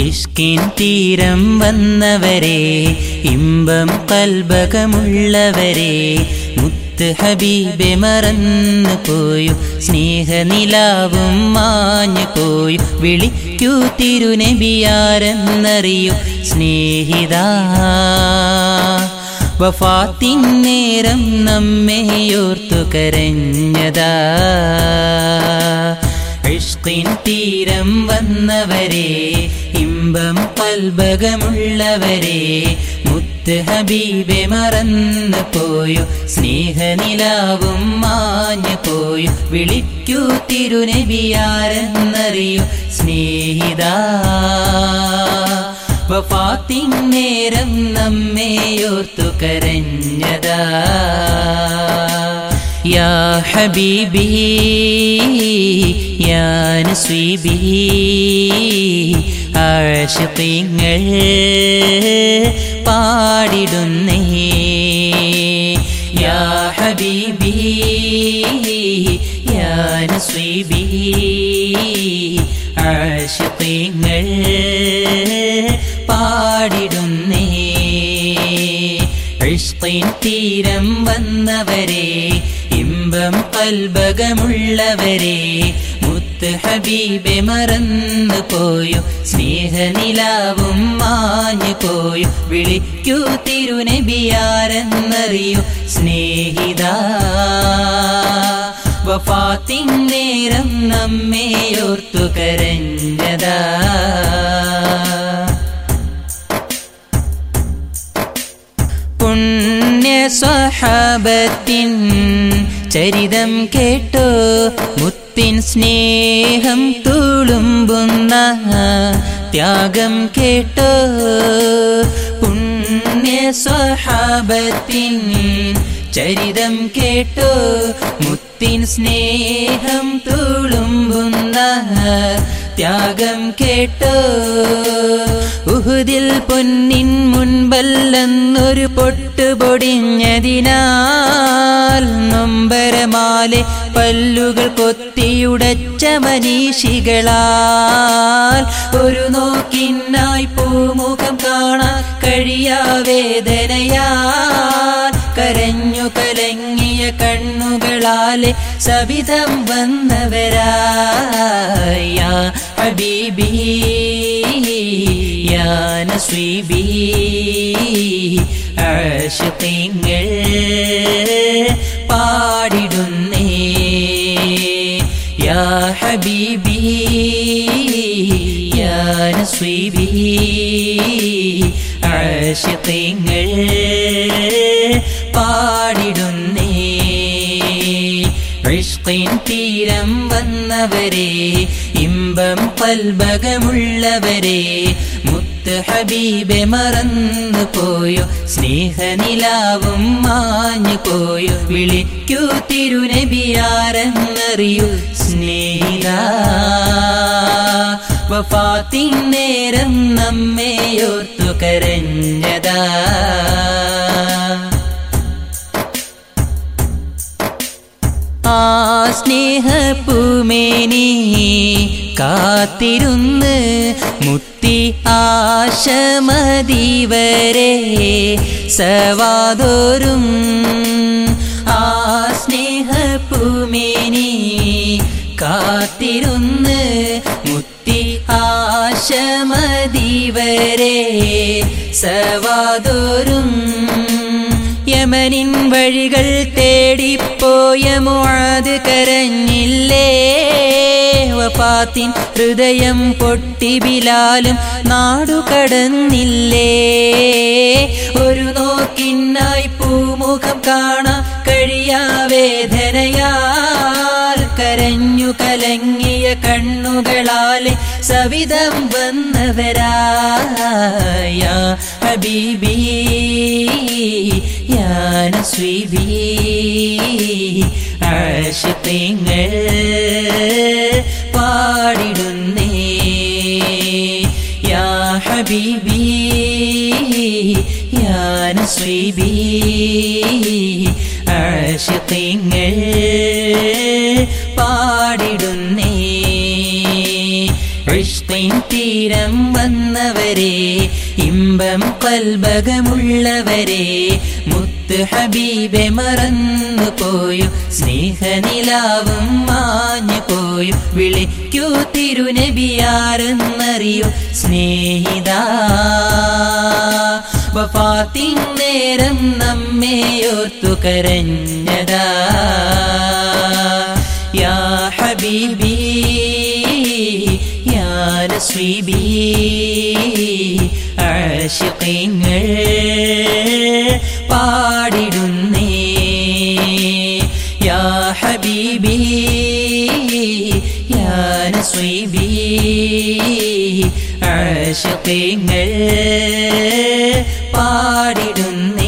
ഇഷ്കിൻ തീരം വന്നവരെ ഇമ്പം കൽബകമുള്ളവരെ മുത്ത് ഹബീബെ മറന്നു പോയു സ്നേഹനിലാവും മാഞ്ഞു പോയു വിളിക്കൂ തിരുനബിയാരെന്നറിയൂ സ്നേഹിത വഫാത്തിൻ നേരം നമ്മെയോർത്തു കരഞ്ഞതാ ഇഷ്കിൻ തീരം വന്നവരെ ഇമ്പം കൽബകമുള്ളവരെ മുത്ത് ഹബീബെ മറന്നു പോയു സ്നേഹനിലാവും മാഞ്ഞു പോയു വിളിക്കൂ തിരുനബിയാരെന്നറിയൂ സ്നേഹിത വഫാത്തിൻ നേരം നമ്മെയോർത്തു കരഞ്ഞതാ യാ ഹബീബി യാ നസ്വീബി ആശിഖീങ്ങൾ പാടിടുന്നേ യാ ഹബീബി യാ നസ്വീബി ആശിഖീങ്ങൾ പാടിടുന്നേ ഇഷ്കിൻ തീരം വന്നവരെ ഇമ്പം കൽബകമുള്ളവരെ മുത്ത് ഹബീബെ മറന്നു പോയു സ്നേഹനിലാവും മാഞ്ഞു പോയു വിളിക്കൂ തിരുനബിയാരെന്നറിയൂ സ്നേഹിത വഫാത്തിൻ നേരം നമ്മെയോർത്തു കരഞ്ഞതാ പുണ്യ സ്വഹാബത്തിൻ ചരിതം കേട്ടോ മുത്തിൻ സ്നേഹം തുളുമ്പുന്ന ത്യാഗം കേട്ടോ പുണ്യ സ്വഹാബത്തിൻ ചരിതം കേട്ടോ മുത്തിൻ സ്നേഹം തുളുമ്പുന്ന ത്യാഗം കേട്ടോ ഉഹുദിൽ പൊന്നിൻ മുൻപല്ലെന്നൊരു പൊട്ടുപൊടിഞ്ഞതിനാൽ നൊമ്പരമാലെ പല്ലുകൾ കൊത്തിയുടച്ച മനീഷികളാൽ ഒരു നോക്കിനായി പൂമുഖം കാണാൻ കഴിയാ വേദനയാൽ കരഞ്ഞു കലങ്ങിയ കണ്ണുകളാലെ സവിധം വന്നവരായ ഹബീബി യാ നസ്വീബി ആശിഖീങ്ങൾ പാടിടുന്നേ യാ ഹബീബി യാ നസ്വീബി ആശിഖീങ്ങൾ പാടിടുന്നേ ഇഷ്കിൻ തീരം വന്നവരെ ഇമ്പം കൽബകമുള്ളവരെ മുത്ത് ഹബീബെ മറന്നു പോയോ സ്നേഹനിലാവും മാഞ്ഞു പോയോ വിളിക്കൂ തിരുനബിയാരെന്നറിയൂ സ്നേഹിത വഫാത്തിൻ നേരം നമ്മെയോർത്തു കരഞ്ഞതാ ആ സ്നേഹപ്പൂമേനി കാത്തിരുന്ന് മുത്തി ആശമതിവരെ സവാതോരും ആ സ്നേഹപ്പൂമേനി കാത്തിരുന്ന് മുത്തി ആശമതിവരെ സവാതോരും യമനിൻ വഴികൾ തേടിപ്പോയ മുഴത് കരഞ്ഞില്ലേ വപാത്തിൻ ഹൃദയം പൊട്ടി ബിലാലും നാടു കടന്നില്ലേ ഒരു നോക്കിനായി പൂമുഖം കാണാൻ കഴിയാ വേദനയാൽ കരഞ്ഞു കലങ്ങിയ കണ്ണുകളാലെ സവിധം വന്നവരായ ഹബീബി യാ നസ്വീബി ആശിഖീങ്ങൾ പാടിടുന്നേ യാ ഹബീബി യാ നസ്വീബി ആശിഖീങ്ങൾ പാടിടുന്നേ ഇഷ്കിൻ തീരം വന്ന ഉള്ളവരെ ഇമ്പം കൽബകമുള്ളവരെ മുത്ത് ഹബീബെ മറന്നു പോയും സ്നേഹനിലാവും മാഞ്ഞു പോയും വിളിക്കൂ തിരുനബിയാരെന്നറിയൂ സ്നേഹിത വഫാത്തിൻ നേരം നമ്മെയോർത്തു കരഞ്ഞതാ യാ ഹബീബി യാ നസ്വീബി ആശിഖീങ്ങൾ പാടിടുന്നേ യാ ഹബീബി യാ നസ്വീബി ആശിഖീങ്ങൾ പാടിടുന്നേ